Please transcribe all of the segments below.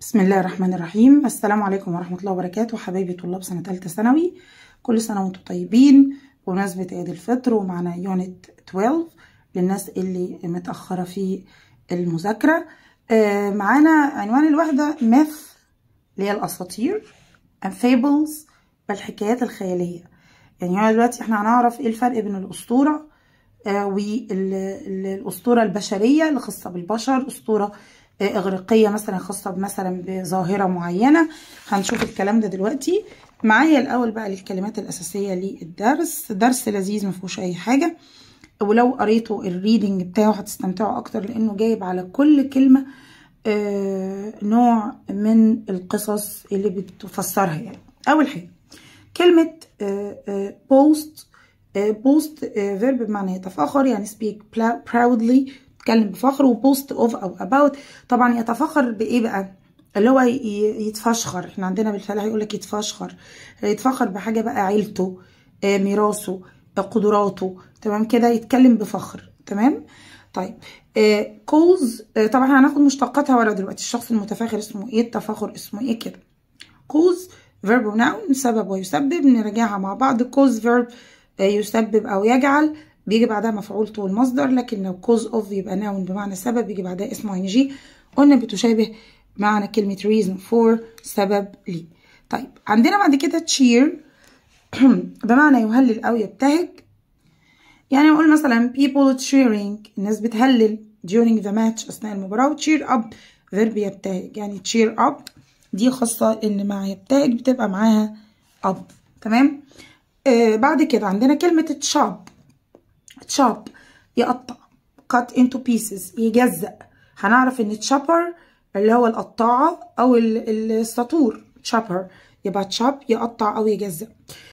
بسم الله الرحمن الرحيم السلام عليكم ورحمة الله وبركاته حبايبي طلاب سنة تالتة ثانوي كل سنة وانتم طيبين بمناسبة عيد الفطر ومعنا يونت 12 للناس اللي متأخرة في المذاكرة آه معانا عنوان الوحدة myth اللي هي الأساطير and fables الحكايات الخيالية يعني هنا دلوقتي احنا هنعرف ايه الفرق بين الأسطورة آه والأسطورة البشرية اللي خاصة بالبشر أسطورة إغريقية مثلا خاصة مثلا بظاهرة معينة هنشوف الكلام ده دلوقتي معايا الأول بقى الكلمات الأساسية للدرس درس لذيذ مفيهوش أي حاجة ولو قريتوا الريدنج بتاعه هتستمتعوا أكتر لأنه جايب على كل كلمة آه نوع من القصص اللي بتفسرها يعني أول حاجة كلمة بوست بوست فيرب بمعنى يتفاخر يعني speak proudly يتكلم بفخر وبوست اوف او اباوت طبعا يتفخر بايه بقى اللي هو يتفشخر احنا عندنا بالفلاح يقول لك يتفشخر يتفخر بحاجه بقى عيلته آه ميراثه آه قدراته تمام كده يتكلم بفخر تمام طيب آه كوز آه طبعا هناخد مشتقاتها ورا دلوقتي الشخص المتفاخر اسمه ايه التفاخر اسمه ايه كده كوز فيرب وناون سبب ويسبب نراجعها مع بعض كوز فيرب آه يسبب او يجعل بيجي بعدها مفعول طول مصدر لكن لو cause of يبقى noun بمعنى سبب بيجي بعدها اسمه ing قلنا بتشابه معنى كلمة reason for سبب لي طيب عندنا بعد كده cheer بمعنى يهلل أو يبتهج يعني نقول مثلا people cheering الناس بتهلل during the match أثناء المباراة cheer up verb يبتهج يعني cheer up دي خاصة إن مع يبتهج بتبقى معاها up تمام آه بعد كده عندنا كلمة chop chop يقطع cut into pieces يجزأ هنعرف ان chopper اللي هو القطاعة او السطور chopper يبقى chop يقطع او يجزأ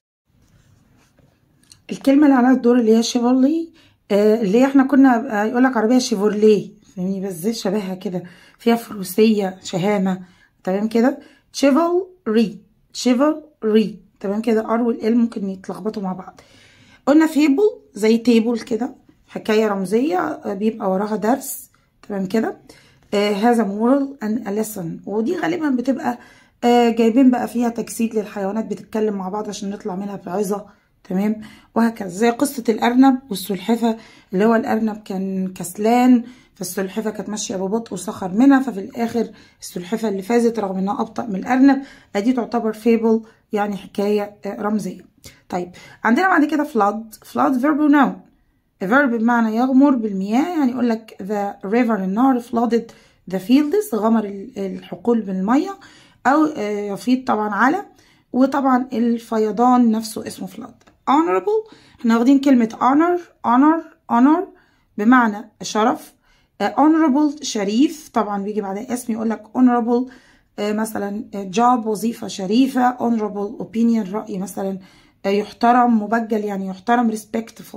الكلمة اللي عليها الدور اللي هي شيفرلي آه اللي احنا كنا يقول لك عربية شيفورليه فاهمني بس زي شبهها كده فيها فروسية شهامة تمام كده chivalry chivalry تمام كده ار والال ممكن يتلخبطوا مع بعض قلنا فيبل زي تيبل كده حكايه رمزيه بيبقى وراها درس تمام كده هذا مورال ان ليسن ودي غالبا بتبقى آه جايبين بقى فيها تجسيد للحيوانات بتتكلم مع بعض عشان نطلع منها بعظه تمام وهكذا زي قصه الارنب والسلحفه اللي هو الارنب كان كسلان فالسلحفه كانت ماشيه ببطء وسخر منها ففي الاخر السلحفه اللي فازت رغم انها ابطا من الارنب ادي تعتبر فيبل يعني حكايه آه رمزيه طيب عندنا بعد كده flood flood verb noun verb بمعنى يغمر بالمياه يعني يقول لك the river النهر flooded the fields غمر الحقول بالمية أو يفيض طبعا على وطبعا الفيضان نفسه اسمه flood honorable احنا واخدين كلمة honor honor honor بمعنى شرف honorable شريف طبعا بيجي بعدها اسم يقول لك honorable مثلا job وظيفة شريفة honorable opinion رأي مثلا يحترم مبجل يعني يحترم respectful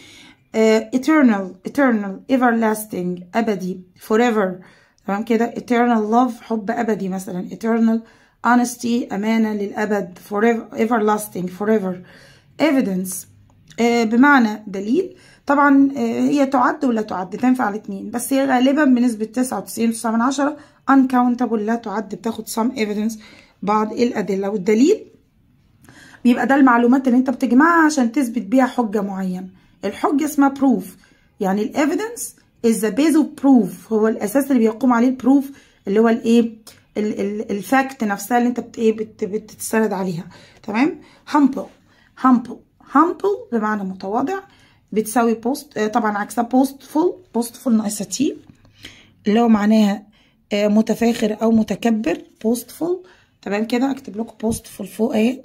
uh, eternal eternal everlasting أبدي forever تمام كده eternal love حب أبدي مثلا eternal honesty أمانة للأبد forever everlasting forever evidence uh, بمعنى دليل طبعا uh, هي تعد ولا تعد تنفع الاثنين بس هي غالبا بنسبة 99.9 uncountable لا تعد بتاخد some evidence بعض الأدلة والدليل بيبقى ده المعلومات اللي انت بتجمعها عشان تثبت بيها حجة معينة الحجة اسمها proof يعني ال evidence is the base of proof هو الأساس اللي بيقوم عليه البروف اللي هو الايه الفاكت نفسها اللي انت بت ايه بت بتستند عليها تمام humble humble humble بمعنى متواضع بتساوي بوست طبعا عكسها boastful boastful ناقصة تي اللي هو معناها متفاخر او متكبر boastful تمام كده اكتب لكم boastful فوق اهي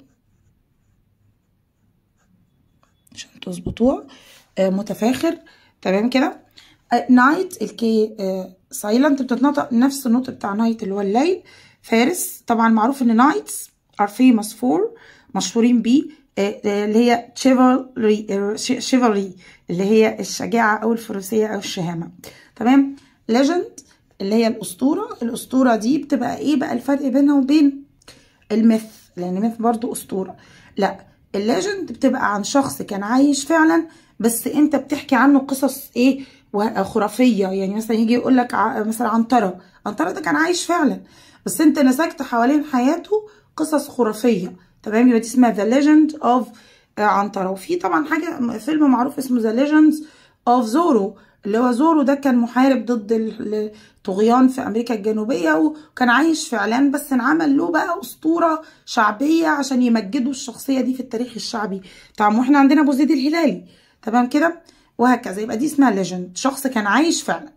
عشان تظبطوها آه متفاخر تمام كده آه نايت الكي آه سايلنت بتتنطق نفس النطق بتاع نايت اللي هو الليل فارس طبعا معروف ان نايتس ار فيموس فور مشهورين بيه اللي هي شيفالري شيفالري اللي هي الشجاعة او الفروسية او الشهامة تمام ليجند اللي هي الاسطورة الاسطورة دي بتبقى ايه بقى الفرق بينها وبين الميث لان الميث برضو اسطورة لا الليجند بتبقى عن شخص كان عايش فعلا بس انت بتحكي عنه قصص ايه وخرافيه يعني مثلا يجي يقول لك مثلا عنتره عنتره ده كان عايش فعلا بس انت نسجت حوالين حياته قصص خرافيه تمام يبقى دي اسمها ذا ليجند اوف عنتره وفي طبعا حاجه فيلم معروف اسمه ذا ليجندز اوف زورو اللي هو زورو ده كان محارب ضد الطغيان في امريكا الجنوبيه وكان عايش فعلا بس انعمل له بقى اسطوره شعبيه عشان يمجدوا الشخصيه دي في التاريخ الشعبي طبعا واحنا عندنا ابو زيد الهلالي تمام كده وهكذا يبقى دي اسمها ليجند شخص كان عايش فعلا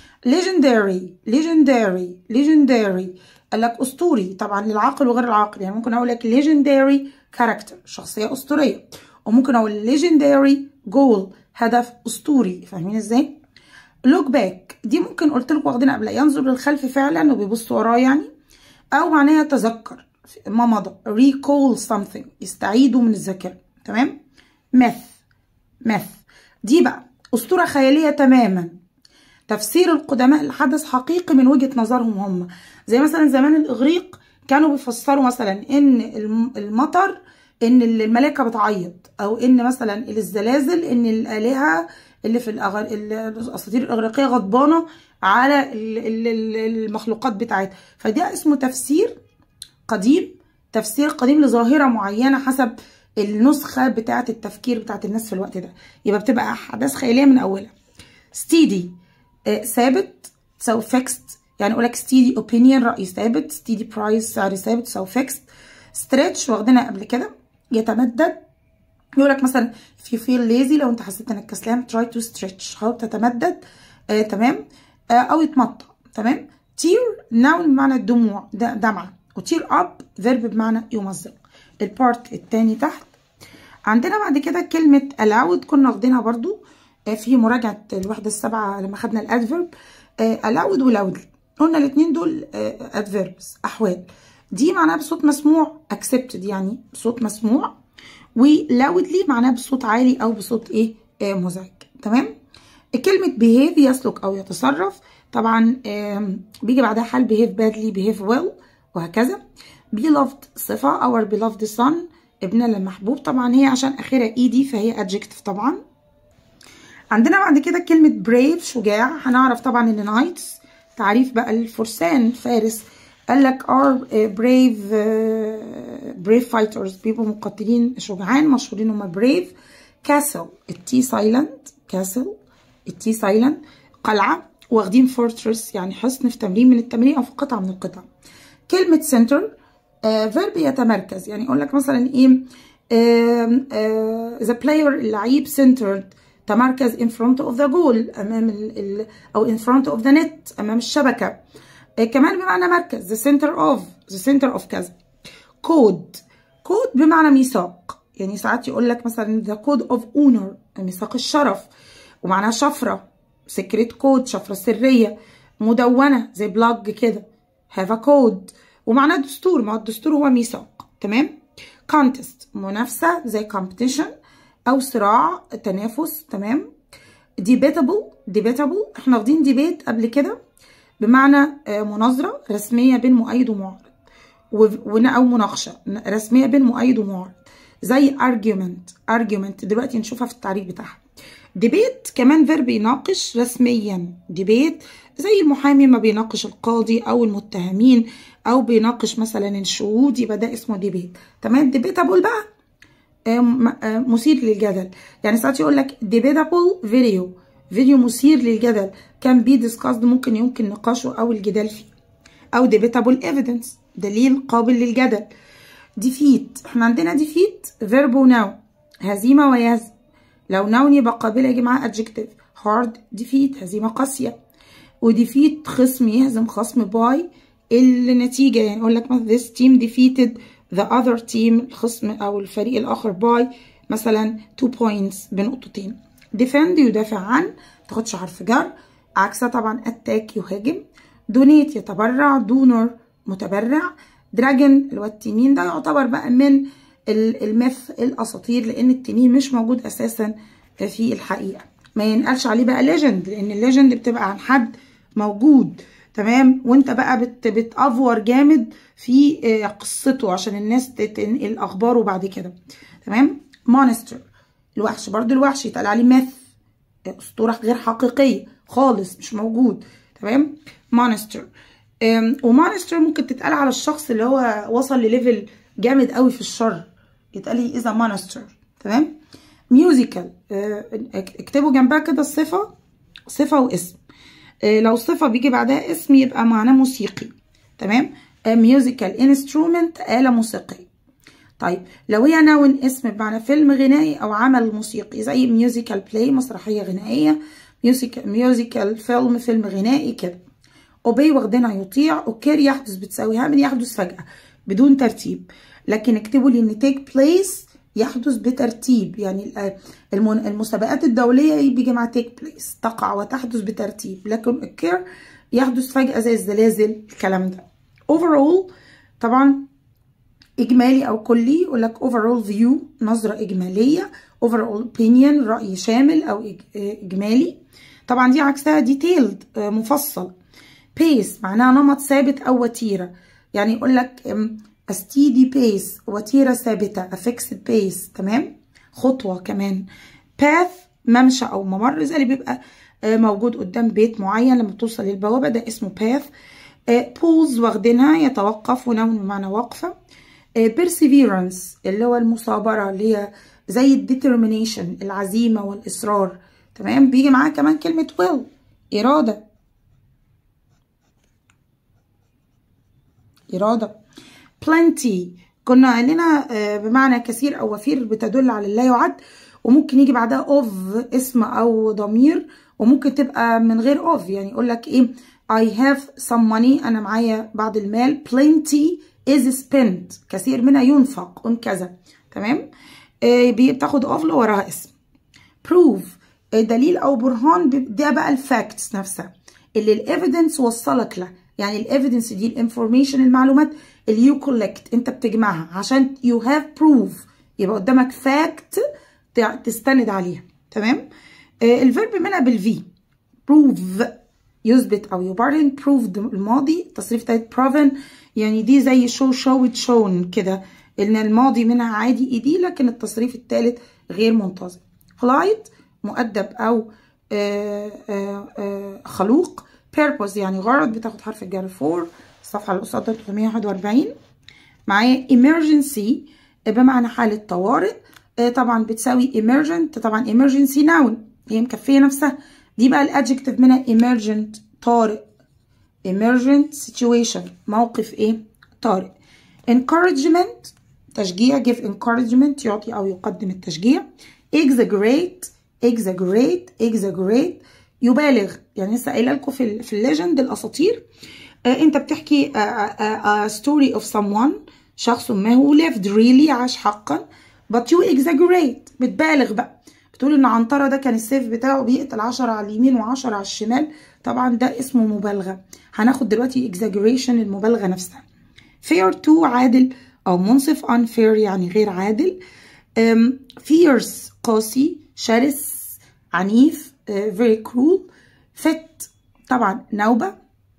legendary legendary legendary قال لك اسطوري طبعا للعاقل وغير العاقل يعني ممكن اقول لك legendary character شخصيه اسطوريه وممكن اقول legendary goal هدف اسطوري فاهمين ازاي لوك باك دي ممكن قلت لكم واخدينها قبل ينظر للخلف فعلا وبيبص وراه يعني او معناها يتذكر ما مضى recall something يستعيده من الذاكره تمام ميث ميث دي بقى اسطوره خياليه تماما تفسير القدماء لحدث حقيقي من وجهه نظرهم هم زي مثلا زمان الاغريق كانوا بيفسروا مثلا ان المطر ان الملائكه بتعيط او ان مثلا الزلازل ان الالهه اللي في الأغر... الاساطير الاغريقيه غضبانه على المخلوقات بتاعتها فده اسمه تفسير قديم تفسير قديم لظاهره معينه حسب النسخه بتاعه التفكير بتاعه الناس في الوقت ده يبقى بتبقى احداث خياليه من اولها ستيدي آه ثابت تساوي فيكست يعني اقول لك ستيدي اوبينيون راي ثابت ستيدي برايس سعر ثابت تساوي فيكست ستريتش واخدينها قبل كده يتمدد يقول لك مثلا if you feel lazy لو انت حسيت انك كسلان try to stretch حاول تتمدد آه تمام آه او يتمطى تمام tear noun بمعنى الدموع دمعة وتير اب فيرب بمعنى يمزق البارت التاني تحت عندنا بعد كده كلمة allowed كنا واخدينها برضو آه في مراجعة الوحدة السبعة لما خدنا الادفيرب آه allowed وloudly قلنا الاتنين دول آه adverbs احوال دي معناها بصوت مسموع accepted يعني بصوت مسموع ولاودلي معناها بصوت عالي او بصوت ايه آه مزعج تمام كلمة behave يسلك او يتصرف طبعا آه بيجي بعدها حال behave badly behave well وهكذا beloved صفة our beloved son ابننا المحبوب طبعا هي عشان اخرها ايدي فهي adjective طبعا عندنا بعد كده كلمة brave شجاع هنعرف طبعا ان knights تعريف بقى الفرسان فارس قال لك are brave brave fighters بيبقوا مقاتلين شجعان مشهورين هما brave castle التي سايلنت castle التي سايلنت قلعة واخدين fortress يعني حصن في تمرين من التمرين أو في قطعة من القطع كلمة center verb يتمركز يعني أقول لك مثلا إيه the player اللعيب centered تمركز in front of the goal أمام ال ال أو in front of the net أمام الشبكة كمان بمعنى مركز the center of the center of كذا كود كود بمعنى ميثاق يعني ساعات يقول لك مثلا the code of honor ميثاق الشرف ومعناها شفرة secret code شفرة سرية مدونة زي بلوج كده have a code ومعناه دستور ما الدستور هو ميثاق تمام contest منافسة زي competition أو صراع تنافس تمام debatable debatable احنا واخدين debate قبل كده بمعنى مناظرة رسمية بين مؤيد ومعارض أو مناقشة رسمية بين مؤيد ومعارض زي argument argument دلوقتي نشوفها في التعريف بتاعها debate كمان فيرب يناقش رسميا debate زي المحامي ما بيناقش القاضي أو المتهمين أو بيناقش مثلا الشهود يبقى ده اسمه debate تمام debatable بقى مثير للجدل يعني ساعات يقول لك debatable video فيديو مثير للجدل كان بي ديسكاسد ممكن يمكن نقاشه او الجدال فيه او debatable evidence دليل قابل للجدل defeat احنا عندنا defeat verb وناون هزيمه ويهزم لو ناون يبقى قابله يجي معاه adjective hard defeat هزيمه قاسيه وديفيت خصم يهزم خصم باي النتيجه يعني يقول لك مثلا this team defeated the other team الخصم او الفريق الاخر باي مثلا 2 points بنقطتين defend يدافع عن تاخدش حرف جر عكسها طبعا اتاك يهاجم دونيت يتبرع دونر متبرع دراجون اللي هو التنين ده يعتبر بقى من الميث الاساطير لان التنين مش موجود اساسا في الحقيقه ما ينقلش عليه بقى ليجند لان الليجند بتبقى عن حد موجود تمام وانت بقى بت بتافور جامد في قصته عشان الناس تنقل اخباره بعد كده تمام مونستر الوحش برضو الوحش يتقال عليه ميث اسطوره غير حقيقيه خالص مش موجود تمام مونستر ومونستر ممكن تتقال على الشخص اللي هو وصل لليفل جامد قوي في الشر يتقال اذا مونستر تمام ميوزيكال اكتبوا جنبها كده الصفه صفه واسم لو صفه بيجي بعدها اسم يبقى معناه موسيقي تمام ميوزيكال انسترومنت آلة موسيقية طيب لو هي نون اسم بمعنى فيلم غنائي أو عمل موسيقي زي ميوزيكال بلاي مسرحية غنائية ميوزيكال فيلم فيلم غنائي كده اوبي واخدينها يطيع اوكير يحدث بتساوي هامن يحدث فجأة بدون ترتيب لكن اكتبوا لي ان تيك بليس يحدث بترتيب يعني المسابقات الدولية بيجي مع تيك بليس تقع وتحدث بترتيب لكن اوكير يحدث فجأة زي الزلازل الكلام ده overall طبعا إجمالي أو كلي يقول لك overall view نظرة إجمالية overall opinion رأي شامل أو إجمالي طبعا دي عكسها detailed مفصل pace معناها نمط ثابت أو وتيرة يعني يقول لك a steady pace وتيرة ثابتة a fixed pace تمام خطوة كمان path ممشى أو ممر زي اللي بيبقى موجود قدام بيت معين لما توصل للبوابة ده اسمه path بولز واخدينها يتوقف ونون بمعنى وقفة perseverance اللي هو المثابرة اللي هي زي الديترمينيشن العزيمة والإصرار تمام بيجي معاها كمان كلمة will إرادة إرادة plenty كنا قلنا بمعنى كثير أو وفير بتدل على لا يعد وممكن يجي بعدها of اسم أو ضمير وممكن تبقى من غير of يعني يقول لك إيه I have some money أنا معايا بعض المال plenty is spent كثير منها ينفق on كذا تمام آه بتاخد of لو وراها اسم proof آه دليل أو برهان ده بقى الفاكتس نفسها اللي الايفيدنس وصلك له يعني الايفيدنس دي الانفورميشن المعلومات اللي يو كولكت انت بتجمعها عشان يو هاف بروف يبقى قدامك فاكت تستند عليها تمام آه الفيرب منها بالفي بروف يثبت او يبرهن proved الماضي التصريف بتاعت proven يعني دي زي show showed shown كده ان الماضي منها عادي ايدي لكن التصريف الثالث غير منتظم polite مؤدب او آآ آآ خلوق purpose يعني غرض بتاخد حرف الجر for الصفحه اللي قصادها 341 معايا emergency بمعنى حاله طوارئ طبعا بتساوي emergent طبعا emergency noun هي مكفيه نفسها دي بقى الادجكتيف منها emergent طارئ emergent situation موقف ايه طارئ encouragement تشجيع give encouragement يعطي او يقدم التشجيع exaggerate exaggerate exaggerate يبالغ يعني لسه قايله لكم في في الليجند الاساطير آه انت بتحكي آه آه story of someone شخص ما هو lived really عاش حقا but you exaggerate بتبالغ بقى بتقول ان عنترة ده كان السيف بتاعه بيقتل 10 على اليمين و10 على الشمال طبعا ده اسمه مبالغه هناخد دلوقتي exaggeration المبالغه نفسها fair to عادل او منصف unfair يعني غير عادل um, fierce قاسي شرس عنيف uh, very cruel fit طبعا نوبه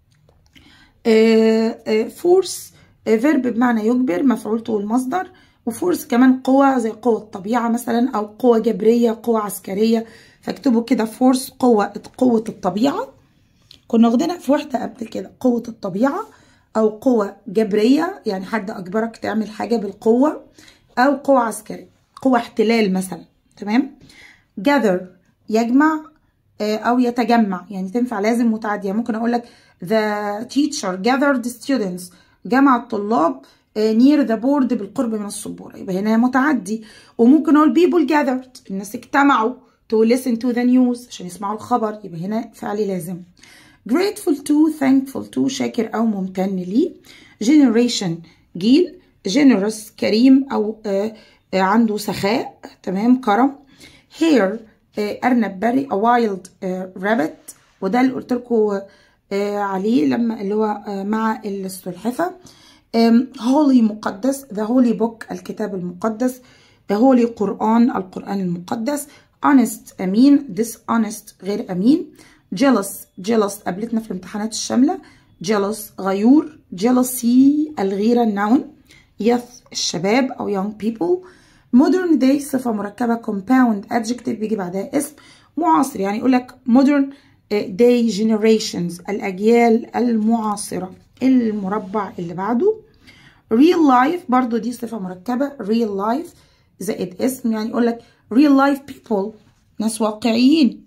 uh, uh, force فيرب بمعنى يجبر مفعولته المصدر وفورس كمان قوة زي قوة الطبيعة مثلا أو قوة جبرية قوة عسكرية فاكتبوا كده فورس قوة قوة الطبيعة كنا واخدينها في وحدة قبل كده قوة الطبيعة أو قوة جبرية يعني حد أجبرك تعمل حاجة بالقوة أو قوة عسكرية قوة احتلال مثلا تمام gather يجمع أو يتجمع يعني تنفع لازم متعدية ممكن أقول لك the teacher gathered students جمع الطلاب near the board بالقرب من السبورة يبقى هنا متعدي وممكن اقول people gathered الناس اجتمعوا to listen to the news عشان يسمعوا الخبر يبقى هنا فعل لازم grateful to thankful to شاكر او ممتن ليه generation جيل generous كريم او آه آه عنده سخاء تمام كرم hair آه ارنب بري a wild rabbit وده اللي قلت لكم عليه لما اللي هو مع السلحفه هولي مقدس the holy book الكتاب المقدس the holy قرآن القرآن المقدس honest أمين dishonest غير أمين jealous jealous قابلتنا في الامتحانات الشاملة jealous غيور jealousy الغيرة النون youth الشباب أو young people modern day صفة مركبة compound adjective بيجي بعدها اسم معاصر يعني يقول لك modern day generations الأجيال المعاصرة المربع اللي بعده real life برضو دي صفة مركبة real life زائد اسم يعني يقول لك real life people ناس واقعيين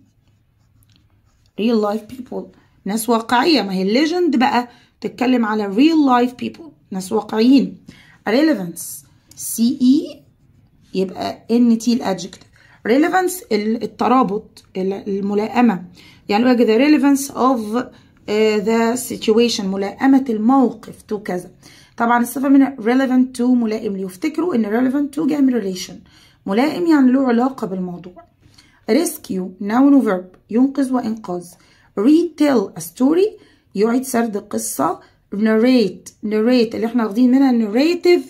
real life people ناس واقعية ما هي الليجند بقى تتكلم على real life people ناس واقعيين relevance سي اي يبقى ان تي الادجكتيف relevance الترابط الملائمة يعني يوجد the relevance of uh, the situation ملائمة الموقف to كذا طبعا الصفة من relevant to ملائم ليه وافتكروا ان relevant to جاي من relation ملائم يعني له علاقة بالموضوع rescue noun verb ينقذ وإنقاذ retell a story يعيد سرد قصة narrate narrate اللي احنا واخدين منها narrative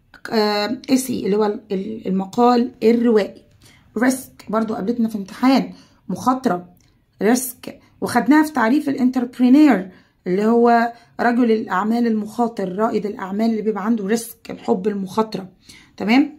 اسي اللي هو المقال الروائي risk برضو قابلتنا في امتحان مخاطرة risk وخدناها في تعريف الانتربرينير اللي هو رجل الأعمال المخاطر رائد الأعمال اللي بيبقى عنده ريسك الحب المخاطرة تمام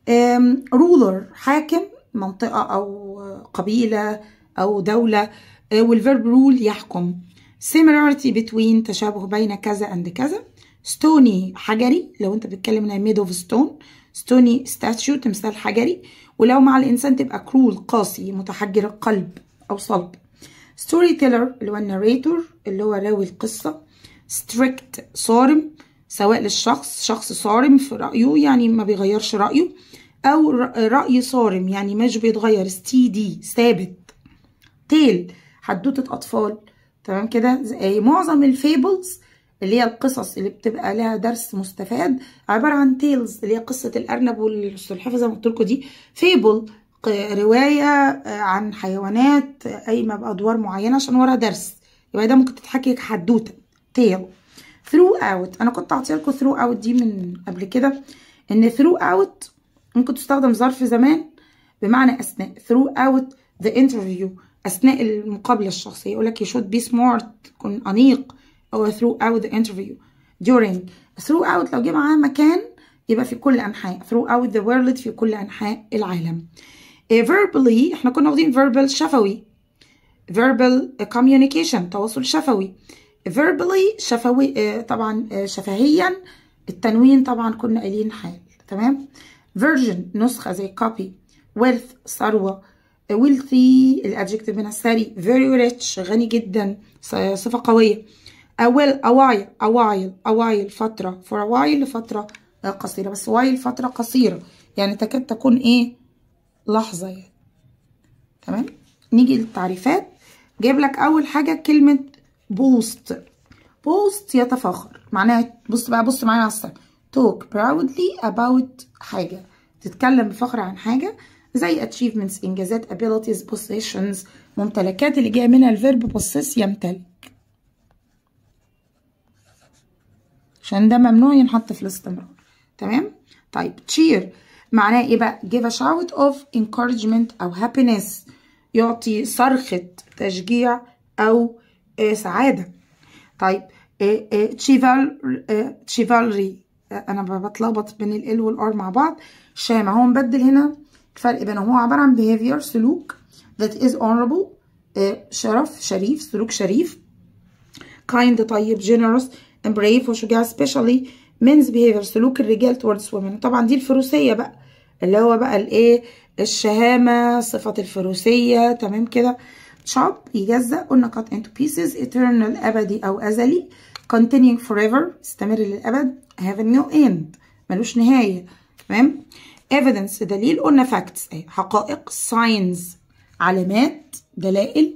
رولر حاكم منطقة أو قبيلة أو دولة والفيرب رول يحكم similarity between تشابه بين كذا and كذا stony حجري لو انت بتتكلم انها made of stone stony statue تمثال حجري ولو مع الإنسان تبقى cruel قاسي متحجر القلب أو صلب ستوري تيلر اللي هو الناريتور اللي هو راوي القصة strict صارم سواء للشخص شخص صارم في رأيه يعني ما بيغيرش رأيه أو رأي صارم يعني مش بيتغير ستيدي ثابت تيل حدوتة أطفال تمام كده معظم الفيبلز اللي هي القصص اللي بتبقى لها درس مستفاد عبارة عن تيلز اللي هي قصة الأرنب والسلحفاة زي ما قلت لكم دي فيبل رواية عن حيوانات قايمة بأدوار معينة عشان وراها درس يبقى ده ممكن تتحكي حدوتة تيل ثرو اوت أنا كنت أعطيها لكم ثرو اوت دي من قبل كده إن ثرو اوت ممكن تستخدم ظرف زمان بمعنى أثناء ثرو اوت ذا انترفيو أثناء المقابلة الشخصية يقول لك you should be smart تكون أنيق أو throughout the interview during throughout لو جه معاه مكان يبقى في كل أنحاء throughout the world في كل أنحاء العالم verbally احنا كنا واخدين verbal شفوي verbal communication تواصل شفوي verbally شفوي طبعا شفهيا التنوين طبعا كنا قايلين حال تمام version نسخة زي copy wealth ثروة wealthy الادجكتيف من الثري very rich غني جدا صفة قوية a well a while a while a while فترة for a while لفترة قصيرة بس while فترة قصيرة يعني تكاد تكون ايه لحظة يعني تمام نيجي للتعريفات جايب لك اول حاجة كلمة بوست بوست يتفاخر معناها بص بقى بص معايا على السنة talk proudly about حاجة تتكلم بفخر عن حاجة زي achievements انجازات abilities possessions ممتلكات اللي جايه منها الفيرب possess يمتلك عشان ده ممنوع ينحط في الاستمرار تمام طيب cheer معناه ايه بقى give a shout of encouragement او happiness يعطي صرخة تشجيع او آه سعادة طيب آه آه chival chivalry انا بتلخبط بين ال والار مع بعض شامة هو مبدل هنا الفرق بينهم هو عبارة عن behavior سلوك that is honorable شرف شريف سلوك شريف kind طيب generous and brave وشجاع especially men's behavior سلوك الرجال towards women طبعا دي الفروسية بقى اللي هو بقى الايه الشهامة صفة الفروسية تمام كده chop يجزأ قلنا cut into pieces eternal أبدي أو أزلي continuing forever استمر للأبد having no end ملوش نهاية تمام evidence دليل قلنا facts اهي حقائق signs علامات دلائل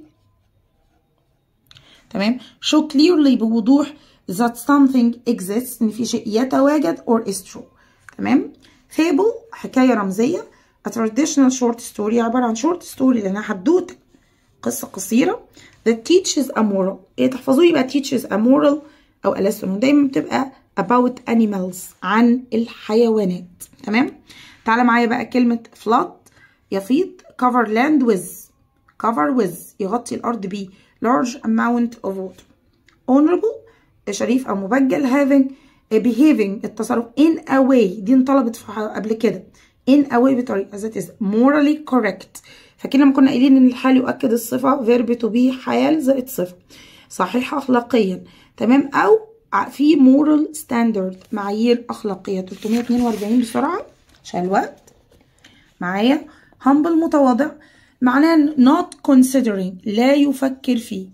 تمام show clearly بوضوح that something exists ان في شيء يتواجد or is true تمام fable حكايه رمزيه a traditional short story عباره عن short story لانها حدوته قصه قصيره that teaches a moral ايه تحفظوه يبقى teaches a moral او a lesson ودايما بتبقى about animals عن الحيوانات تمام تعالى معايا بقى كلمة flood يفيض cover land with cover with يغطي الأرض ب large amount of water honorable شريف أو مبجل having behaving التصرف in a way دي انطلبت قبل كده in a way بطريقة that is morally correct فاكرين لما كنا قايلين ان الحال يؤكد الصفه فيرب تو بي حال زائد صفه صحيحه اخلاقيا تمام او في مورال ستاندرد معايير اخلاقيه 342 بسرعه عشان الوقت معايا humble متواضع معناه not considering لا يفكر فيه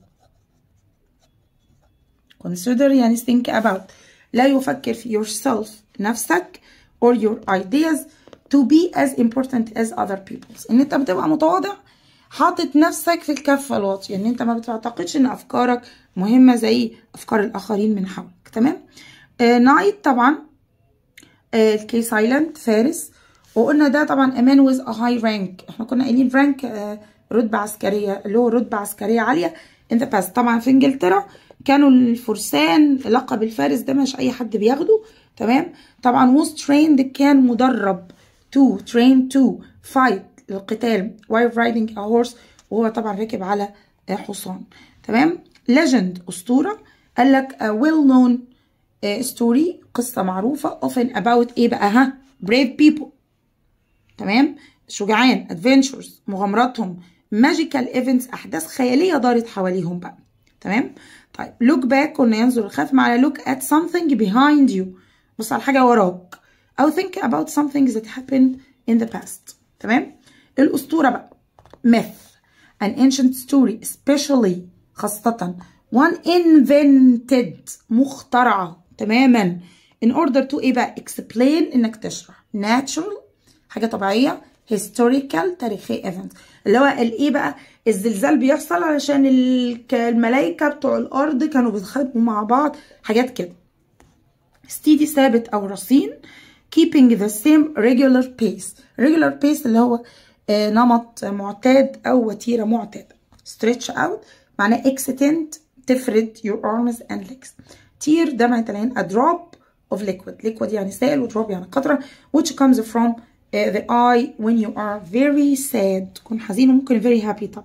consider يعني think about لا يفكر في yourself نفسك or your ideas to be as important as other people's ان انت بتبقى متواضع حاطط نفسك في الكفة الواطية ان انت ما بتعتقدش ان افكارك مهمة زي افكار الاخرين من حولك تمام نايت uh, طبعا الكي uh, سايلنت فارس وقلنا ده طبعا امان ويز ا هاي رانك احنا كنا قايلين رانك uh, رتبة عسكرية اللي هو رتبة عسكرية عالية in the past طبعا في انجلترا كانوا الفرسان لقب الفارس ده مش اي حد بياخده تمام طبعا was trained كان مدرب to train to fight للقتال while riding a horse وهو طبعا راكب على حصان تمام legend اسطوره قال لك a well known story قصه معروفه often about ايه بقى ها brave people تمام شجعان adventures مغامراتهم magical events احداث خياليه دارت حواليهم بقى تمام طيب look back قلنا ينظر الخلف معنى look at something behind you بص على حاجه وراك او think about something that happened in the past تمام الاسطوره بقى myth an ancient story especially خاصه one invented مخترعه تماما in order to ايه بقى explain انك تشرح natural حاجه طبيعيه historical تاريخي event اللي هو الايه بقى الزلزال بيحصل علشان الملائكه بتوع الارض كانوا بيتخانقوا مع بعض حاجات كده steady ثابت او رصين keeping the same regular pace regular pace اللي هو آه نمط معتاد او وتيره معتاده stretch out معناه extend تفرد your arms and legs tear ده معناه العين a drop of liquid liquid يعني سائل و drop يعني قطره which comes from uh, the eye when you are very sad تكون حزين وممكن very happy طبعا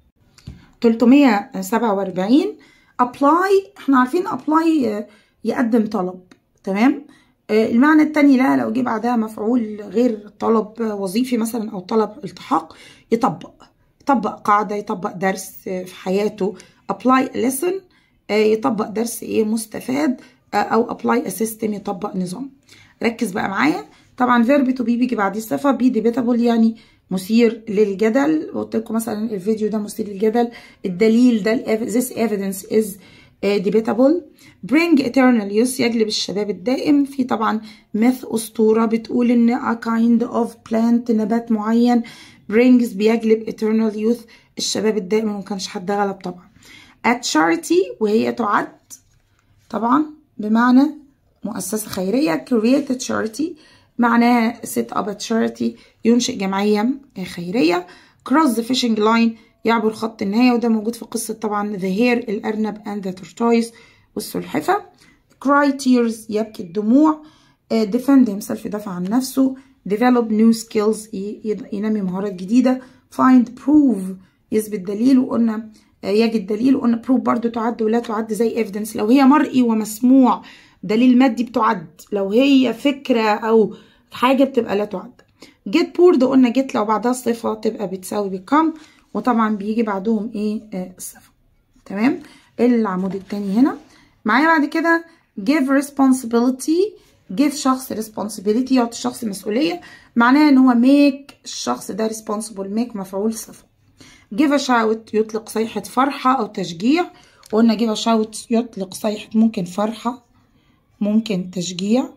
347 apply احنا عارفين apply uh, يقدم طلب تمام المعنى التاني لا لو جه بعدها مفعول غير طلب وظيفي مثلا او طلب التحاق يطبق يطبق قاعده يطبق درس في حياته apply a lesson يطبق درس ايه مستفاد او apply a system يطبق نظام ركز بقى معايا طبعا فيرب تو بي بيجي بعديه صفه بي ديبيتابل يعني مثير للجدل قلت لكم مثلا الفيديو ده مثير للجدل الدليل ده this evidence is debatable bring eternal youth يجلب الشباب الدائم في طبعا myth أسطورة بتقول إن a kind of plant نبات معين brings بيجلب eternal youth الشباب الدائم ومكانش حد غلب طبعا at charity وهي تعد طبعا بمعنى مؤسسة خيرية create charity معناها set up a charity ينشئ جمعية خيرية cross the fishing line يعبر خط النهاية وده موجود في قصة طبعا The Hare الأرنب and the Tortoise والسلحفة cry tears يبكي الدموع uh, defend himself يدافع عن نفسه develop new skills ينمي مهارات جديدة find prove يثبت دليل وقلنا uh, يجد دليل وقلنا prove برضو تعد ولا تعد زي evidence لو هي مرئي ومسموع دليل مادي بتعد لو هي فكرة أو حاجة بتبقى لا تعد get bored قلنا get لو بعدها صفة تبقى بتساوي become وطبعا بيجي بعدهم ايه آه الصفة تمام العمود التاني هنا معايا بعد كده give responsibility give شخص responsibility يعطي الشخص مسؤولية معناها ان هو make الشخص ده responsible make مفعول صفة give a shout يطلق صيحة فرحة او تشجيع وقلنا give a shout يطلق صيحة ممكن فرحة ممكن تشجيع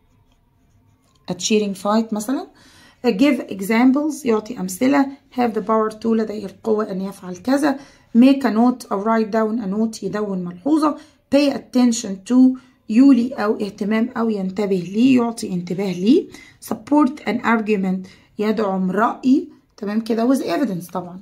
a cheering fight مثلا give examples يعطي أمثلة have the power to لديه القوة أن يفعل كذا make a note أو write down a note يدون ملحوظة pay attention to يولي أو اهتمام أو ينتبه ليه يعطي انتباه ليه support an argument يدعم رأي تمام كده with evidence طبعا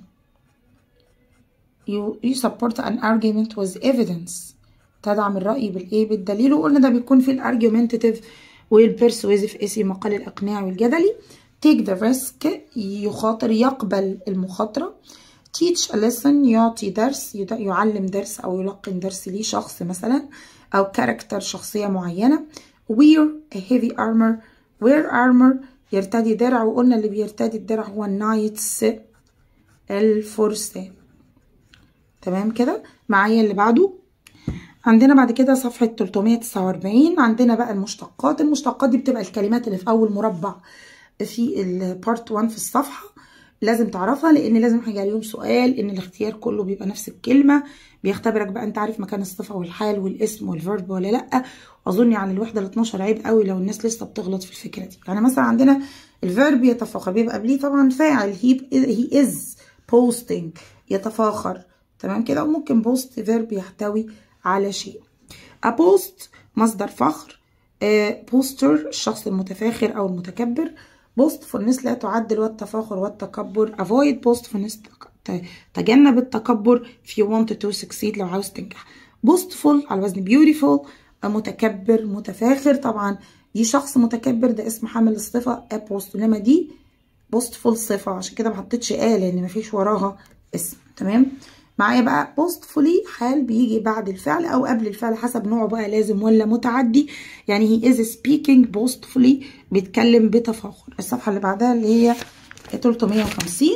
you, you support an argument with evidence تدعم الرأي بالإيه بالدليل وقلنا ده بيكون في الارجيومنتيف والبرسويزيف اسم مقال الإقناع والجدلي take the risk يخاطر يقبل المخاطرة teach a lesson يعطي درس يعلم درس أو يلقن درس ليه شخص مثلا أو character شخصية معينة wear a heavy armor wear armor يرتدي درع وقلنا اللي بيرتدي الدرع هو النايتس الفرسان تمام كده معايا اللي بعده عندنا بعد كده صفحة 349 عندنا بقى المشتقات المشتقات دي بتبقى الكلمات اللي في أول مربع في البارت 1 في الصفحة لازم تعرفها لأن لازم هيجي عليهم سؤال إن الاختيار كله بيبقى نفس الكلمة بيختبرك بقى أنت عارف مكان الصفة والحال والاسم والفيرب ولا لأ أظن على الوحدة ال 12 عيب قوي لو الناس لسه بتغلط في الفكرة دي يعني مثلا عندنا الفيرب يتفاخر بيبقى قبليه طبعا فاعل هي هي از بوستنج يتفاخر تمام كده وممكن بوست فيرب يحتوي على شيء أبوست مصدر فخر بوستر الشخص المتفاخر أو المتكبر بوستفولنس لا تعدل والتفاخر والتكبر avoid بوستفولنس تجنب التكبر if you want to succeed لو عاوز تنجح بوستفول على وزن beautiful متكبر متفاخر طبعا دي شخص متكبر ده اسم حامل الصفة أبوست إنما دي بوستفول صفة عشان كده محطتش آه لأن مفيش وراها اسم تمام معايا بقى بوستفولي حال بيجي بعد الفعل او قبل الفعل حسب نوعه بقى لازم ولا متعدي يعني هي از سبيكينج بوستفولي بيتكلم بتفاخر الصفحه اللي بعدها اللي هي 350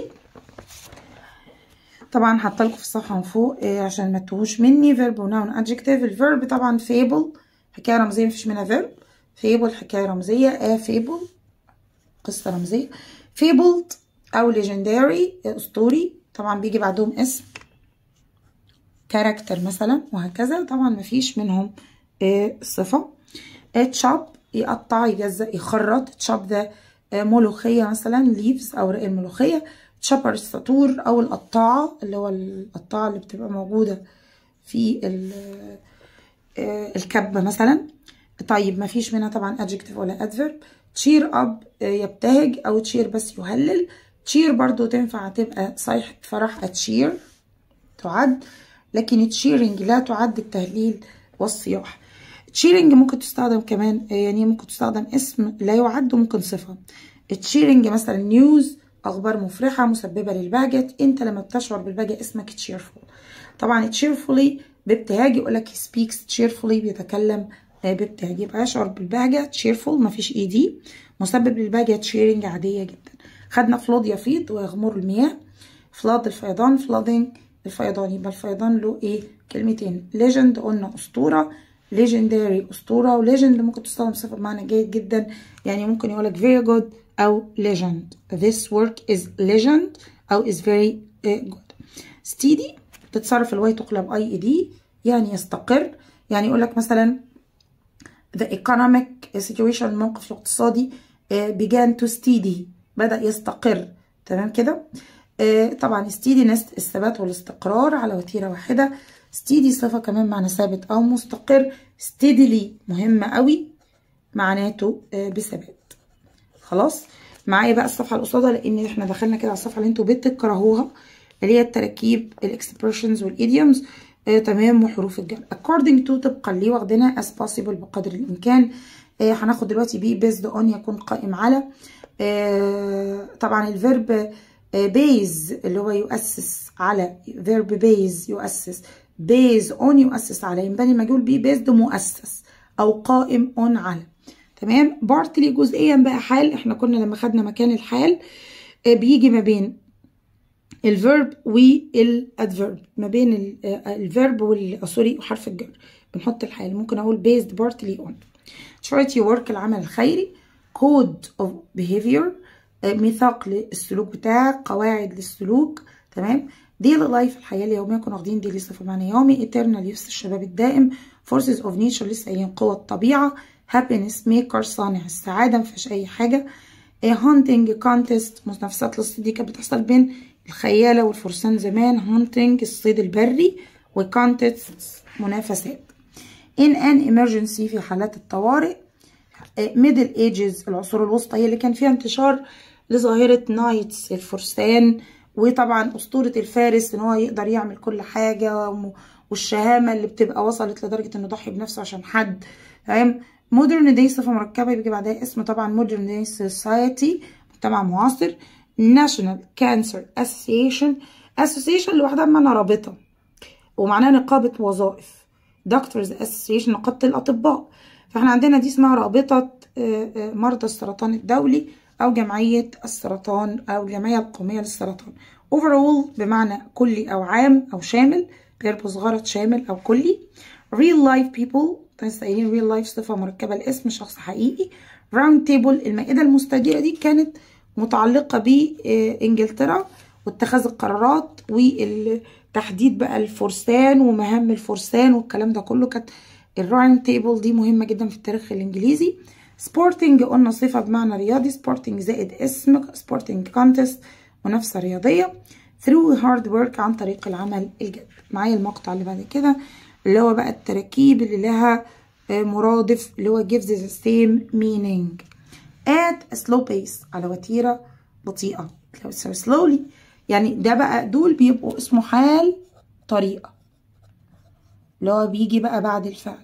طبعا حاطه لكم في الصفحه من فوق إيه عشان ما تتوهوش مني فيرب وناون ادجكتيف الفيرب طبعا فيبل حكايه رمزيه مفيش منها فيرب فيبل حكايه رمزيه ا فيبل قصه رمزيه فيبلد او ليجندري اسطوري طبعا بيجي بعدهم اسم كاركتر مثلا وهكذا طبعا مفيش منهم صفة تشاب يقطع يجزأ يخرط تشاب ده ملوخية مثلا ليفز أوراق الملوخية تشابر السطور أو القطاعة اللي هو القطاعة اللي بتبقى موجودة في الكبة مثلا طيب مفيش منها طبعا adjective ولا adverb تشير أب يبتهج أو تشير بس يهلل تشير برضو تنفع تبقى صيحة فرح أتشير تعد لكن تشيرنج لا تعد التهليل والصياح تشيرنج ممكن تستخدم كمان يعني ممكن تستخدم اسم لا يعد وممكن صفة تشيرنج مثلا نيوز أخبار مفرحة مسببة للبهجة أنت لما بتشعر بالبهجة اسمك تشيرفول طبعا تشيرفولي بابتهاج يقول لك سبيكس تشيرفولي بيتكلم بابتهاج يبقى يشعر بالبهجة تشيرفول مفيش اي دي مسبب للبهجة تشيرنج عادية جدا خدنا فلود يفيض ويغمر المياه فلاد الفيضان فلادنج الفيضان يبقى الفيضان له ايه كلمتين ليجند قلنا اسطوره ليجندري اسطوره وليجند ممكن تستخدم صفه بمعنى جيد جدا يعني ممكن يقولك very good او legend this work is legend او is very uh, good steady تتصرف الواي تقلب اي اي دي يعني يستقر يعني يقولك مثلا the economic situation الموقف الاقتصادي uh, began to steady بدأ يستقر تمام كده آه طبعا ستيدي الثبات والاستقرار على وتيرة واحدة ستيدي صفة كمان معنى ثابت أو مستقر ستيدلي مهمة قوي معناته آه بثبات خلاص معايا بقى الصفحة اللي قصادها لأن احنا دخلنا كده على الصفحة اللي انتوا بتكرهوها اللي هي التراكيب الاكسبريشنز والايديومز آه تمام وحروف الجر according to طبقا ليه واخدينها as possible بقدر الإمكان آه هناخد دلوقتي بي based on يكون قائم على آه طبعا الفيرب بيز اللي هو يؤسس على verb بيز يؤسس بيز اون يؤسس على ينبني المجهول بي بيزد مؤسس او قائم اون على تمام بارتلي جزئيا بقى حال احنا كنا لما خدنا مكان الحال بيجي ما بين الفيرب والادفيرب ما بين الفيرب والسوري وحرف الجر بنحط الحال ممكن اقول بيزد بارتلي اون charity work العمل الخيري code of behavior ميثاق للسلوك بتاعك قواعد للسلوك تمام ديلي لايف الحياه اليوميه كنا واخدين ديلي صفه معنى يومي ايترنال يوس الشباب الدائم فورسز اوف نيتشر لسه قايلين قوى الطبيعه هابينس ميكر صانع السعاده مفيهاش اي حاجه هانتنج كونتست منافسات للصيد دي كانت بتحصل بين الخياله والفرسان زمان هانتنج الصيد البري وكونتست منافسات in an emergency في حالات الطوارئ ميدل ايجز العصور الوسطى هي اللي كان فيها انتشار لظاهرة نايتس الفرسان وطبعا أسطورة الفارس إن هو يقدر يعمل كل حاجة والشهامة اللي بتبقى وصلت لدرجة إنه يضحي بنفسه عشان حد تمام مودرن دي صفة مركبة بيجي بعدها اسم طبعا مودرن دي سوسايتي مجتمع معاصر ناشونال كانسر اسوسيشن اسوسيشن لوحدها بمعنى رابطة ومعناها نقابة وظائف دكتورز اسوسيشن نقابة الأطباء فاحنا عندنا دي اسمها رابطة مرضى السرطان الدولي أو جمعية السرطان أو الجمعية القومية للسرطان overall بمعنى كلي أو عام أو شامل purpose غرض شامل أو كلي real life people تسألين real life صفة مركبة لاسم شخص حقيقي round table المائدة المستديرة دي كانت متعلقة بإنجلترا واتخاذ القرارات والتحديد بقى الفرسان ومهام الفرسان والكلام ده كله كانت الراوند تيبل دي مهمة جدا في التاريخ الإنجليزي سبورتنج قلنا صفة بمعنى رياضي سبورتنج زائد اسم سبورتنج كونتست منافسة رياضية through hard work عن طريق العمل الجاد معايا المقطع اللي بعد كده اللي هو بقى التراكيب اللي لها مرادف اللي هو gives the same meaning at a slow pace على وتيرة بطيئة لو slowly يعني ده بقى دول بيبقوا اسمه حال طريقة اللي هو بيجي بقى بعد الفعل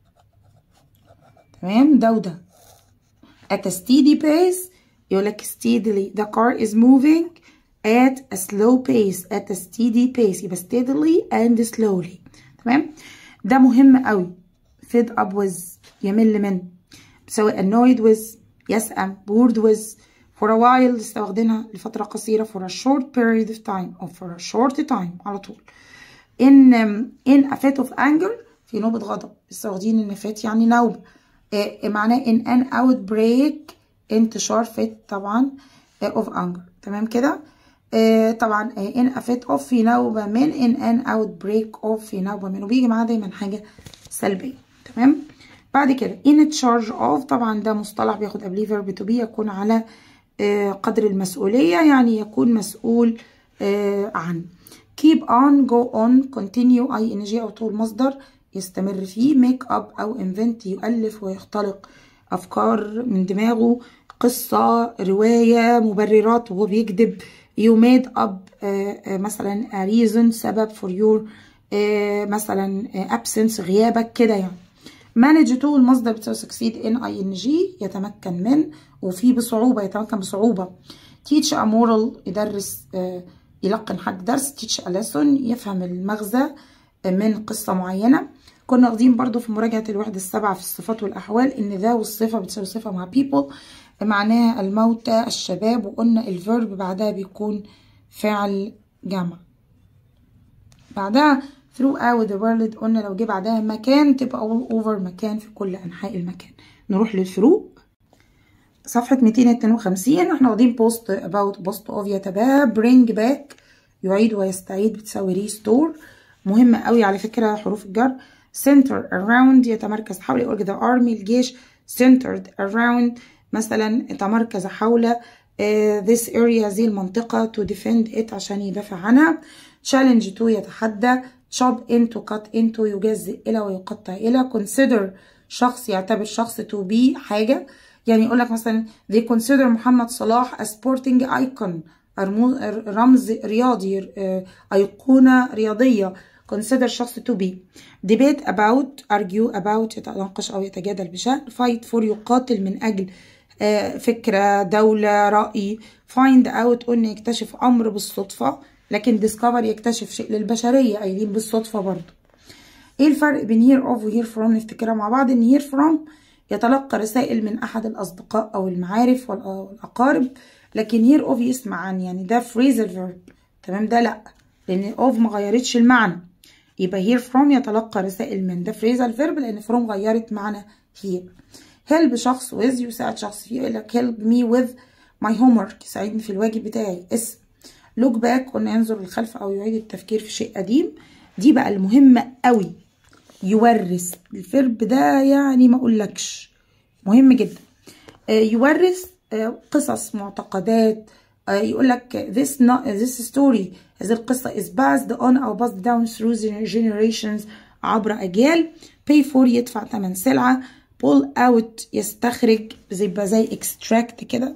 تمام ده وده at a steady pace يقولك steadily the car is moving at a slow pace at a steady pace يبقى steadily and slowly تمام ده مهم قوي fed up with يمل من سواء annoyed with يسأم bored with for a while استخدمها لفترة قصيرة for a short period of time or for a short time على طول in um, in a fit of anger في نوبة غضب استخدمين ان fit يعني نوبة إيه معناه in an outbreak انتشار fit طبعا of anger تمام كده إيه طبعا in a fit of في نوبة من in an outbreak of في نوبة من وبيجي معاه دايما حاجة سلبية تمام بعد كده in charge of طبعا ده مصطلح بياخد قبليه verb to be يكون على قدر المسؤولية يعني يكون مسؤول عن keep on go on continue ing أو طول مصدر يستمر فيه make up أو invent يؤلف ويختلق أفكار من دماغه قصة رواية مبررات وهو بيكذب you made up مثلا a reason سبب for your مثلا absence غيابك كده يعني manage to المصدر بتساوي succeed in ing يتمكن من وفي بصعوبة يتمكن بصعوبة teach a moral يدرس يلقن حد درس teach a lesson يفهم المغزى من قصة معينة كنا واخدين برضو في مراجعة الوحدة السبعة في الصفات والأحوال إن ذا والصفة بتساوي صفة مع people معناها الموتى الشباب وقلنا الفيرب بعدها بيكون فعل جمع بعدها throughout the world قلنا لو جه بعدها مكان تبقى all over مكان في كل أنحاء المكان نروح للفروق صفحة 252 احنا واخدين بوست about بوست اوف يتباهى bring back يعيد ويستعيد بتساوي restore مهمة قوي على فكرة حروف الجر center around يتمركز حول يقول كده army الجيش centered around مثلا تمركز حول uh, this area هذه المنطقة to defend it عشان يدافع عنها challenge to يتحدى chop into cut into يجزئ إلى ويقطع إلى consider شخص يعتبر شخص to be حاجة يعني يقول لك مثلا they consider محمد صلاح a sporting icon رمز رياضي أيقونة رياضية consider شخص to be debate about argue about يتناقش أو يتجادل بشأن fight for يقاتل من أجل فكرة دولة رأي find out قلنا يكتشف أمر بالصدفة لكن discover يكتشف شيء للبشرية قايلين بالصدفة برضو ايه الفرق بين here of و here from نفتكرها مع بعض ان here from يتلقى رسائل من أحد الأصدقاء أو المعارف والأقارب لكن here of يسمع عن يعني ده phrasal verb تمام ده لأ لأن of ما غيرتش المعنى يبقى here from يتلقى رسائل من ده phrasal verb لأن from غيرت معنى here help شخص with يساعد شخص فيه يقول لك help me with my homework يساعدني في الواجب بتاعي اسم look back قلنا ينظر للخلف أو يعيد التفكير في شيء قديم دي بقى المهمة قوي يورث الفيرب ده يعني ما اقولكش مهم جدا يورث قصص معتقدات يقول لك this not this story هذه القصة is passed on أو passed down through generations عبر أجيال pay for يدفع ثمن سلعة pull out يستخرج زي زي extract كده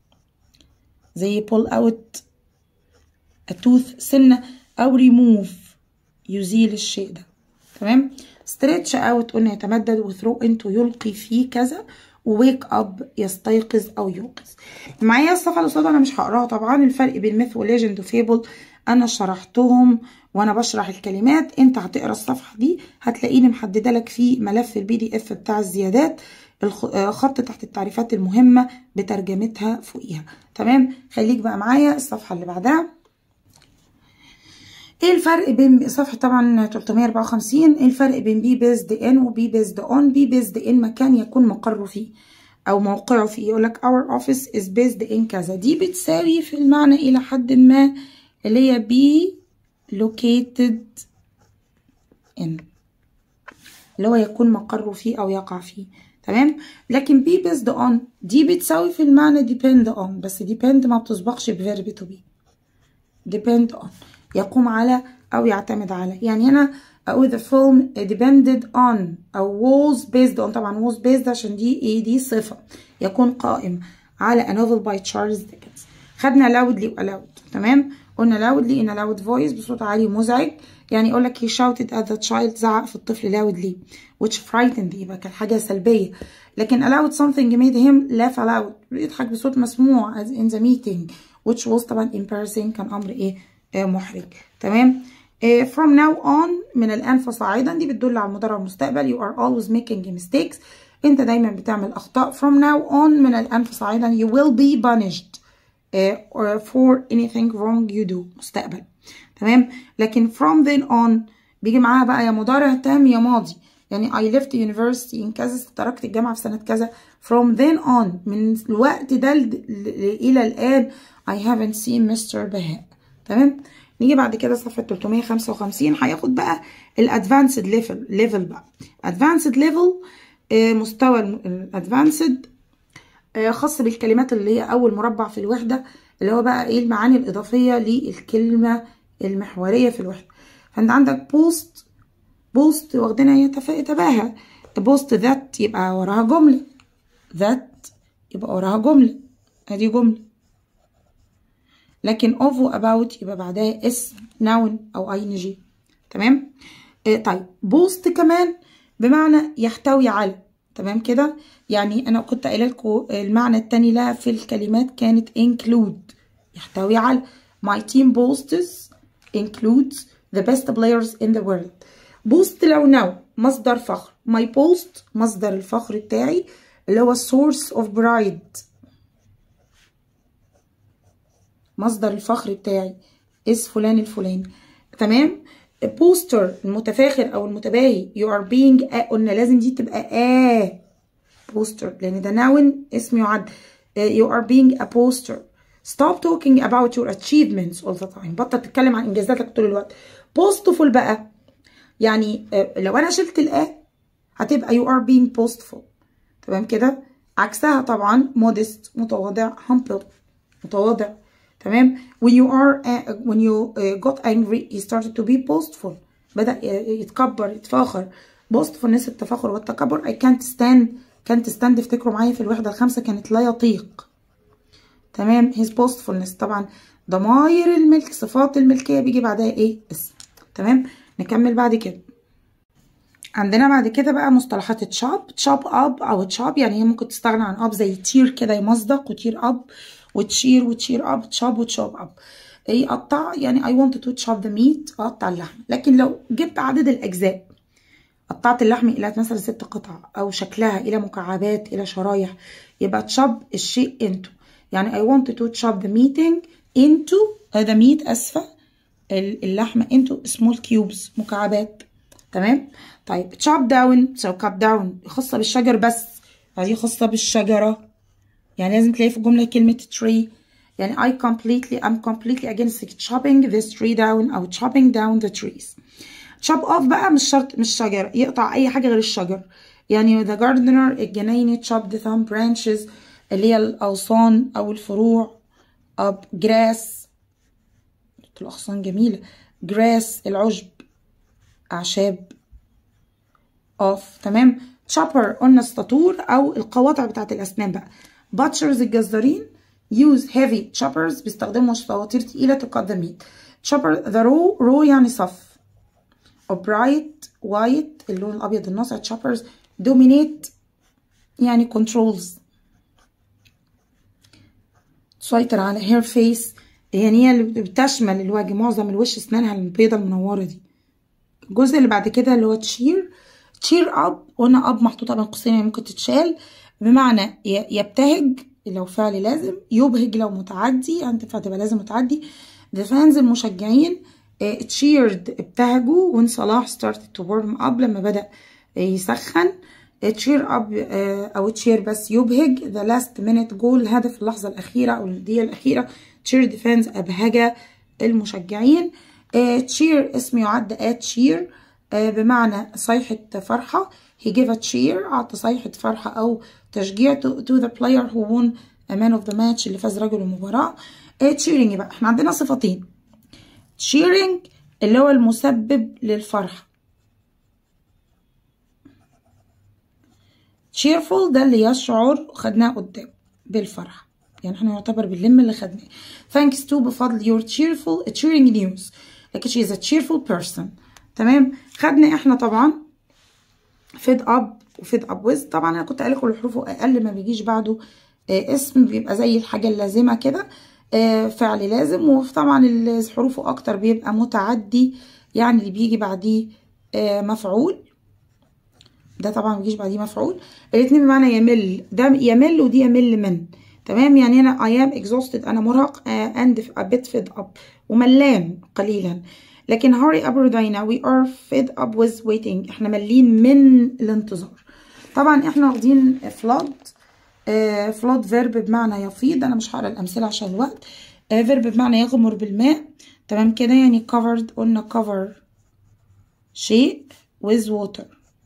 زي pull out a tooth سنة أو remove يزيل الشيء ده تمام stretch out قلنا يتمدد وثرو انتو يلقي فيه كذا وويك اب يستيقظ او يوقظ معايا الصفحه اللي قصادها انا مش هقراها طبعا الفرق بين ميث وليجند وفيبل انا شرحتهم وانا بشرح الكلمات انت هتقرا الصفحه دي هتلاقيني محدده لك في ملف البي دي اف بتاع الزيادات خط تحت التعريفات المهمه بترجمتها فوقيها تمام خليك بقى معايا الصفحه اللي بعدها ايه الفرق بين صفحة طبعا 354 ايه الفرق بين بي بيزد ان وبي بيزد اون بي بيزد ان مكان يكون مقره فيه او موقعه فيه يقول لك our office is based in كذا دي بتساوي في المعنى الى حد ما اللي هي be located in اللي هو يكون مقره فيه او يقع فيه تمام لكن be based on دي بتساوي في المعنى depend on بس depend ما بتسبقش بفيرب to be depend on يقوم على او يعتمد على يعني هنا اقول the film depended on او was based on طبعا was based عشان دي ايه دي صفة يكون قائم على a novel by Charles Dickens خدنا loudly و allowed تمام قلنا loudly in a loud voice بصوت عالي مزعج يعني يقول لك he shouted at the child زعق في الطفل loudly which frightened يبقى كانت حاجة سلبية لكن allowed something made him laugh aloud بيضحك بصوت مسموع as in the meeting which was طبعا embarrassing كان أمر إيه آه محرج تمام آه from now on من الآن فصاعدا دي بتدل على المضارع المستقبل you are always making mistakes أنت دايما بتعمل أخطاء from now on من الآن فصاعدا you will be punished uh, for anything wrong you do مستقبل تمام لكن from then on بيجي معاها بقى يا مضارع تام يا ماضي يعني I left university in كذا تركت الجامعة في سنة كذا from then on من الوقت ده إلى الآن I haven't seen Mr. بهاء تمام نيجي بعد كده صفحة 355 هياخد بقى الادفانسد ليفل ليفل بقى ادفانسد ليفل مستوى الادفانسد خاص بالكلمات اللي هي أول مربع في الوحدة اللي هو بقى إيه المعاني الإضافية للكلمة المحورية في الوحدة فأنت عندك بوست بوست واخدينها يتباهى بوست ذات يبقى وراها جملة ذات يبقى وراها جملة ادي جملة لكن of و about يبقى بعدها اسم noun او ing تمام آه طيب بوست كمان بمعنى يحتوي على تمام كده يعني انا كنت قايله لكم المعنى التاني لها في الكلمات كانت include يحتوي على my team boasts includes the best players in the world بوست لو نو مصدر فخر my post مصدر الفخر بتاعي اللي هو source of pride مصدر الفخر بتاعي اس فلان الفلاني تمام بوستر المتفاخر او المتباهي you are being a قلنا لازم دي تبقى a بوستر لان ده ناون اسم يعد you are being a poster stop talking about your achievements all the time بطل تتكلم عن انجازاتك طول الوقت boastful بقى يعني لو انا شلت الآ هتبقى you are being boastful تمام كده عكسها طبعا modest متواضع humble متواضع تمام when you are uh, when you uh, got angry he started to be boastful بدأ يتكبر يتفاخر boastful نسبة التفاخر والتكبر I can't stand can't stand افتكروا معايا في الوحدة الخامسة كانت لا يطيق تمام his boastfulness طبعا ضماير الملك صفات الملكية بيجي بعدها ايه اسم تمام نكمل بعد كده عندنا بعد كده بقى مصطلحات تشاب تشاب اب او تشاب يعني هي ممكن تستغنى عن اب زي تير كده يمصدق وتير اب وتشير وتشير اب تشاب وتشاب اب يقطع يعني I want to chop the meat اقطع اللحم لكن لو جبت عدد الاجزاء قطعت اللحم الى مثلا ست قطع او شكلها الى مكعبات الى شرايح يبقى تشاب الشيء انتو يعني I want to chop the meeting into هذا ميت اسفه اللحمه into small cubes مكعبات تمام طيب chop down so cut down خاصه بالشجر بس هذه خاصه بالشجره يعني لازم تلاقي في الجمله كلمه tree يعني I completely I'm completely against chopping this tree down أو chopping down the trees chop off بقى مش شرط مش شجر يقطع أي حاجة غير الشجر يعني the gardener الجنايني chop the thumb branches اللي هي الأغصان أو الفروع up grass الأغصان جميلة grass العشب أعشاب off تمام chopper قلنا السطور أو القواطع بتاعت الأسنان بقى butchers الجزارين use heavy choppers بيستخدموا سطواتير تقيلة to cut the meat chopper the raw raw يعني صف bright white اللون الأبيض الناصع choppers dominate يعني controls تسيطر على hair face يعني هي اللي بتشمل الوجه معظم الوش اسنانها البيضة المنورة دي الجزء اللي بعد كده اللي هو تشير تشير اب قلنا اب محطوطة بين قوسين يعني ممكن تتشال بمعنى يبتهج لو فعل لازم يبهج لو متعدي يعني تنفع تبقى لازم متعدي the fans المشجعين cheered ابتهجوا when صلاح started to warm up لما بدأ يسخن cheer up أو cheer بس يبهج the last minute goal هدف اللحظة الأخيرة أو الدقيقة الأخيرة cheer fans أبهج المشجعين cheer اسم يعد at cheer بمعنى صيحة فرحة he gave a cheer أعطى صيحة فرحة أو تشجيع to, to the player who won a man of the match اللي فاز رجل المباراة cheering بقى احنا عندنا صفتين cheering اللي هو المسبب للفرحة cheerful ده اللي يشعر خدناه قدام بالفرحة يعني احنا نعتبر باللم اللي خدناه thanks to بفضل your cheerful cheering news لكن she is a cheerful person تمام خدنا احنا طبعا fed up وفيد up with طبعا انا كنت قايل لكم الحروف اقل ما بيجيش بعده آه اسم بيبقى زي الحاجة اللازمة كده آه فعل لازم وطبعا اللي حروفه اكتر بيبقى متعدي يعني اللي بيجي بعديه آه مفعول ده طبعا ما بيجيش بعديه مفعول الاتنين بمعنى يمل ده يمل ودي يمل من تمام يعني هنا I am exhausted أنا مرهق uh, and a bit fed up وملان قليلا لكن hurry up ردينا we are fed up with waiting احنا ملين من الانتظار طبعا احنا واخدين flood uh, flood verb بمعنى يفيض أنا مش هقرا الأمثلة عشان الوقت uh, verb بمعنى يغمر بالماء تمام كده يعني covered قلنا cover شيء with water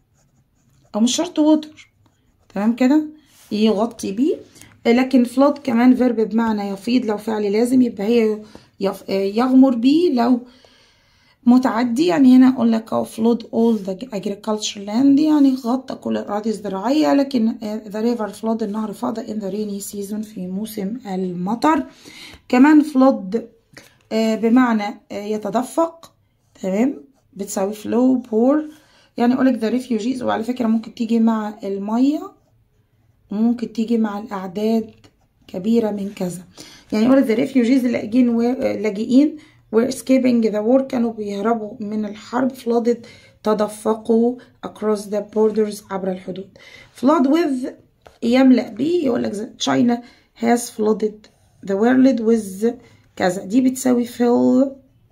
أو مش شرط ووتر تمام كده يغطي بيه لكن فلود كمان فيرب بمعنى يفيض لو فعل لازم يبقى هي يغمر بيه لو متعدي يعني هنا أقول لك فلود all the agricultural land يعني غطى كل الأراضي الزراعية لكن the river flood النهر فاض in the rainy season في موسم المطر كمان flood بمعنى يتدفق تمام بتساوي flow pour يعني أقولك the refugees وعلى فكرة ممكن تيجي مع المية وممكن تيجي مع الأعداد كبيرة من كذا يعني أقولك the refugees اللاجئين were escaping the war كانوا بيهربوا من الحرب flooded تدفقوا across the borders عبر الحدود flood with يملأ بيه يقولك China has flooded the world with كذا دي بتساوي fill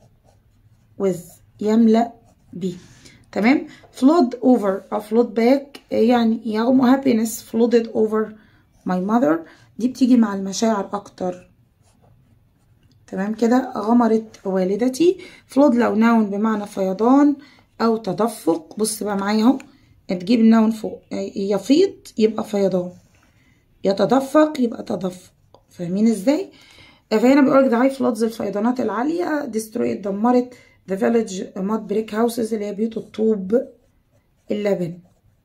with يملأ بيه تمام flood over أو flood back يعني يوم happiness flooded over my mother دي بتيجي مع المشاعر أكتر تمام كده غمرت والدتي flood لو noun بمعنى فيضان أو تدفق بص بقى معايا اهو تجيب النون فوق يفيض يبقى فيضان يتدفق يبقى تدفق فاهمين ازاي فهنا بيقولك ده هاي floods الفيضانات العالية destroyed دمرت the village mud brick houses اللي هي بيوت الطوب اللبن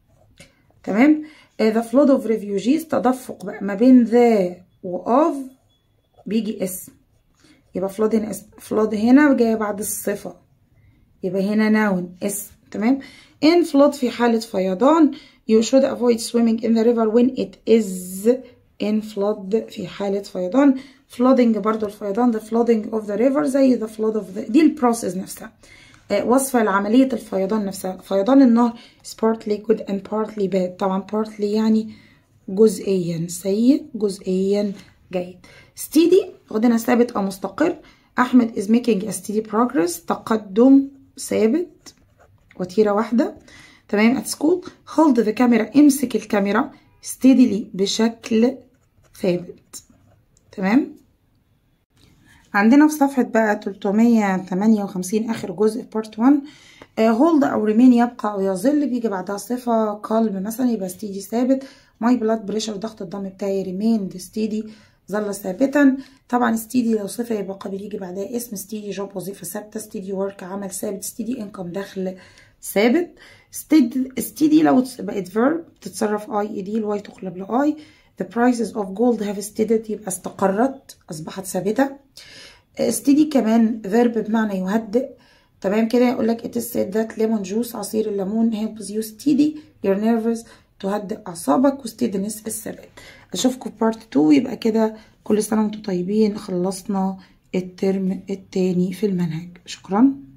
تمام the flood of refugees تدفق بقى ما بين ذا و of بيجي اسم يبقى flood هنا اسم flood هنا جاية بعد الصفة يبقى هنا noun اسم تمام in flood في حالة فيضان you should avoid swimming in the river when it is in flood في حالة فيضان flooding برضو الفيضان the flooding of the river زي the flood of the دي البروسيس نفسها آه وصفة لعملية الفيضان نفسها فيضان النهر is partly good and partly bad طبعا partly يعني جزئيا سيء جزئيا جيد steady غدنا ثابت أو مستقر أحمد is making a steady progress تقدم ثابت وتيرة واحدة تمام at school hold the camera امسك الكاميرا steadily بشكل ثابت تمام عندنا في صفحة بقى 358 آخر جزء في بارت 1 هولد أو ريمين يبقى أو يظل بيجي بعدها صفة قلب مثلا يبقى ستيدي ثابت ماي بلاد بريشر ضغط الدم بتاعي ريمين ستيدي ظل ثابتا طبعا ستيدي لو صفة يبقى قبل يجي بعدها اسم ستيدي جوب وظيفة ثابتة ستيدي ورك عمل ثابت ستيدي انكم دخل ثابت ستيدي لو بقت فيرب تتصرف اي اي دي الواي تقلب لاي the prices of gold have steadied يبقى استقرت أصبحت ثابتة steady كمان verb بمعنى يهدئ تمام كده يقول لك it is said that lemon juice عصير الليمون helps you steady your nerves تهدئ أعصابك وsteadiness الثبات أشوفكم في بارت 2 يبقى كده كل سنة وانتم طيبين خلصنا الترم التاني في المنهج شكرا